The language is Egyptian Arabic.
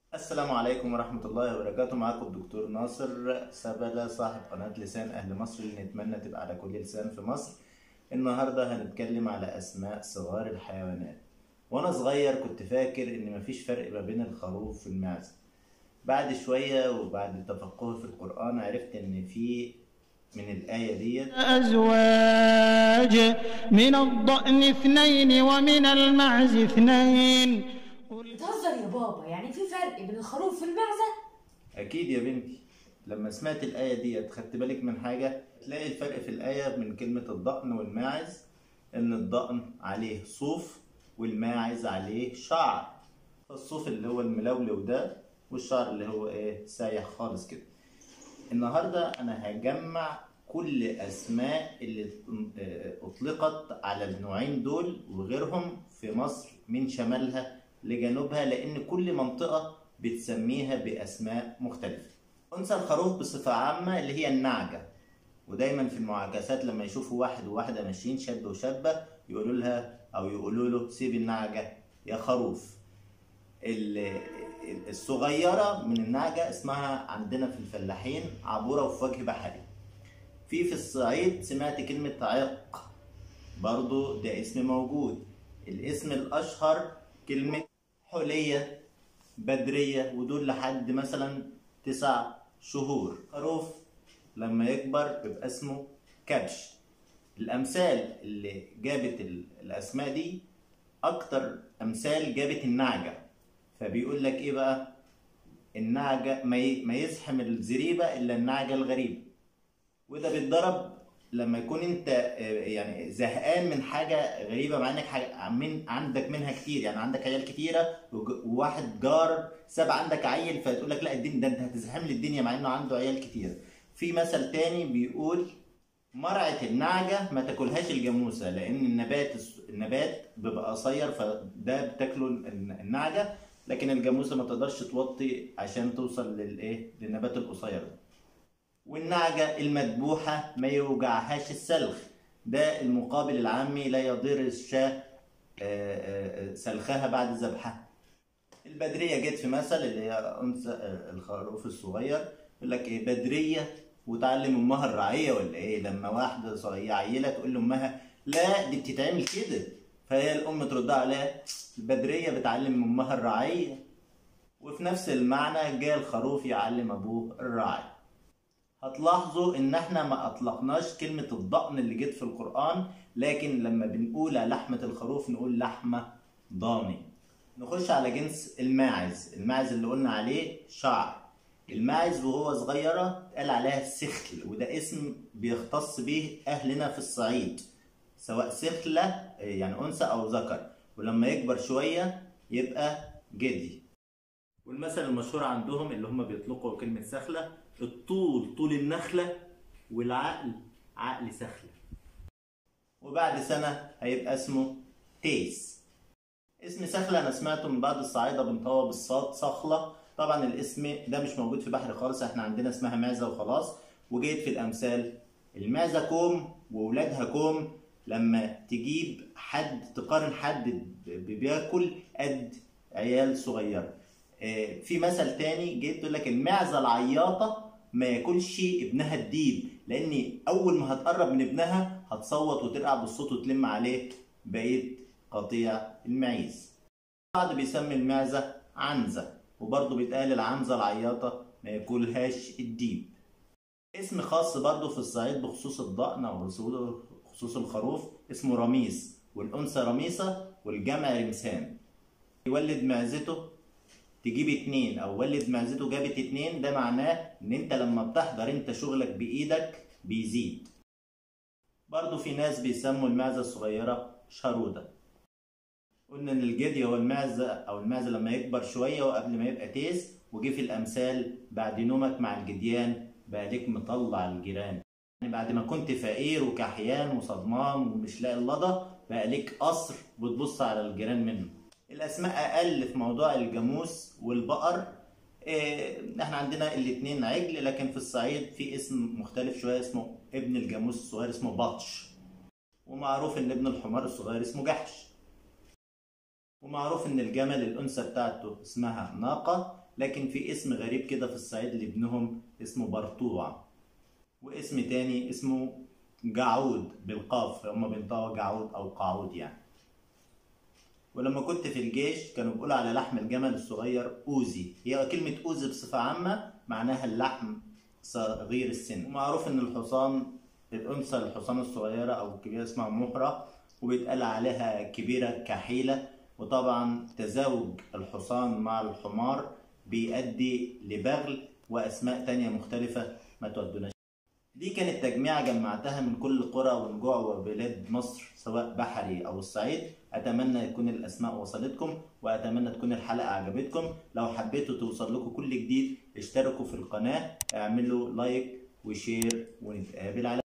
السلام عليكم ورحمة الله وبركاته معاكم الدكتور ناصر سبلة صاحب قناة لسان أهل مصر اللي نتمنى تبقى على كل لسان في مصر النهاردة هنتكلم على أسماء صغار الحيوانات وأنا صغير كنت فاكر إن مفيش فرق ما بين الخروف والمعزة بعد شوية وبعد تفقهي في القرآن عرفت إن في من الآية ديت أزواج من الضأن اثنين ومن المعز اثنين بتهزر يا بابا يعني في فرق بين الخروف والمعزة أكيد يا بنتي لما سمعت الآية ديت خدت بالك من حاجة تلاقي الفرق في الآية من كلمة الضأن والماعز إن الضأن عليه صوف والماعز عليه شعر الصوف اللي هو الملولو ده والشعر اللي هو إيه سايح خالص كده النهاردة أنا هجمع كل أسماء اللي أطلقت على النوعين دول وغيرهم في مصر من شمالها لجنوبها لأن كل منطقة بتسميها بأسماء مختلفة أنثى الخروف بصفة عامة اللي هي النعجة ودايما في المعاكسات لما يشوفوا واحد وواحدة ماشيين شاب وشابة يقولوا لها أو يقولوا له سيب النعجة يا خروف ال- الصغيرة من النعجة اسمها عندنا في الفلاحين عبورة وفي وجه بحري في في الصعيد سمعت كلمة عق برضو ده اسم موجود الاسم الأشهر كلمة حلية بدرية ودول لحد مثلا تسع شهور خروف لما يكبر بيبقى اسمه كبش الأمثال اللي جابت ال- الأسماء دي أكتر أمثال جابت النعجة فبيقول لك إيه بقى النعجة ما ي- ما يزحم الزريبة إلا النعجة الغريبة وده بيتضرب لما يكون انت آه، يعني زهقان من حاجه غريبه مع انك حاجة من عندك منها كتير يعني عندك عيال كتيره وج- وواحد جار ساب عندك عيل فتقول لك لا الدين ده انت هتزحم لي الدنيا مع انه عنده عيال كتير في مثل تاني بيقول مرعة النعجة ما تاكلهاش الجاموسة لأن النبات النبات بيبقى قصير فده بتاكله النعجة لكن الجاموسة ما تقدرش توطي عشان توصل للإيه للنبات القصير ده والنعجة المذبوحة ما يوجعهاش السلخ ده المقابل العامي لا يضر الشاة آه، آه، آه، سلخها بعد ذبحها البدرية جت في مثل اللي هي أنثى آه، الخروف الصغير يقول لك إيه بدرية وتعلم أمها الرعية ولا إيه لما واحدة صغيرة عيلة تقول لأمها لا دي بتتعمل كده فهي الأم ترد عليها البدرية بتعلم أمها الرعية وفي نفس المعنى جاء الخروف يعلم أبوه الرعي هتلاحظوا ان احنا ما اطلقناش كلمة الضأن اللي جت في القرآن لكن لما بنقول لحمة الخروف نقول لحمة ضاني نخش على جنس الماعز الماعز اللي قلنا عليه شعر الماعز وهو صغيرة قال عليها سخل وده اسم بيختص به اهلنا في الصعيد سواء سخلة يعني انثى او ذكر ولما يكبر شوية يبقى جدي والمثل المشهور عندهم اللي هم بيطلقوا كلمة سخلة الطول طول النخلة والعقل عقل سخلة وبعد سنة هيبقى اسمه تيس اسم سخلة أنا سمعته من بعض الصعايدة بنطوى بالصاد صخلة طبعا الاسم ده مش موجود في بحر خالص احنا عندنا اسمها معزة وخلاص وجيت في الأمثال المعزة كوم وولادها كوم لما تجيب حد تقارن حد ب- بياكل قد عيال صغيرة آه، في مثل تاني جيت تقول لك المعزة العياطة ما ياكلش ابنها الديب لان اول ما هتقرب من ابنها هتصوت وترقع بالصوت وتلم عليه بقيه قطيع المعيز بعض بيسمي المعزه عنزه وبرضه بيتقال العنزه العياطه ما ياكلهاش الديب اسم خاص برضه في الصعيد بخصوص الضأن او بخصوص الخروف اسمه رميس والانثى رميسه والجمع رمسان يولد معزته تجيب اتنين او ولد معزته جابت اتنين ده معناه ان انت لما بتحضر انت شغلك بايدك بيزيد برضو في ناس بيسموا المعزة الصغيرة شرودة قلنا ان الجدي هو المعزة او المعزة لما يكبر شوية وقبل ما يبقى تيس وجي في الامثال بعد نومك مع الجديان بقى ليك مطلع الجيران يعني بعد ما كنت فقير وكحيان وصدمان ومش لاقي اللضا بقى ليك قصر بتبص على الجيران منه الاسماء اقل في موضوع الجاموس والبقر إيه، احنا عندنا الاتنين عجل لكن في الصعيد في اسم مختلف شويه اسمه ابن الجاموس الصغير اسمه بطش ومعروف ان ابن الحمار الصغير اسمه جحش ومعروف ان الجمل الانثى بتاعته اسمها ناقه لكن في اسم غريب كده في الصعيد لابنهم اسمه برطوع واسم تاني اسمه جعود بالقاف هما بينطقوا جعود او قعود يعني ولما كنت في الجيش كانوا بيقولوا على لحم الجمل الصغير اوزي هي كلمة اوزي بصفة عامة معناها اللحم صغير السن ومعروف ان الحصان الانثى الحصان الصغيرة او الكبيرة اسمها مهرة وبيتقال عليها كبيرة كحيلة وطبعا تزاوج الحصان مع الحمار بيؤدي لبغل واسماء تانية مختلفة ما تودوناش دي كانت تجميعة جمعتها من كل قرى ونجوع وبلاد مصر سواء بحري أو الصعيد أتمنى تكون الأسماء وصلتكم وأتمنى تكون الحلقة عجبتكم لو حبيتوا توصل لكم كل جديد اشتركوا في القناة اعملوا لايك وشير ونتقابل على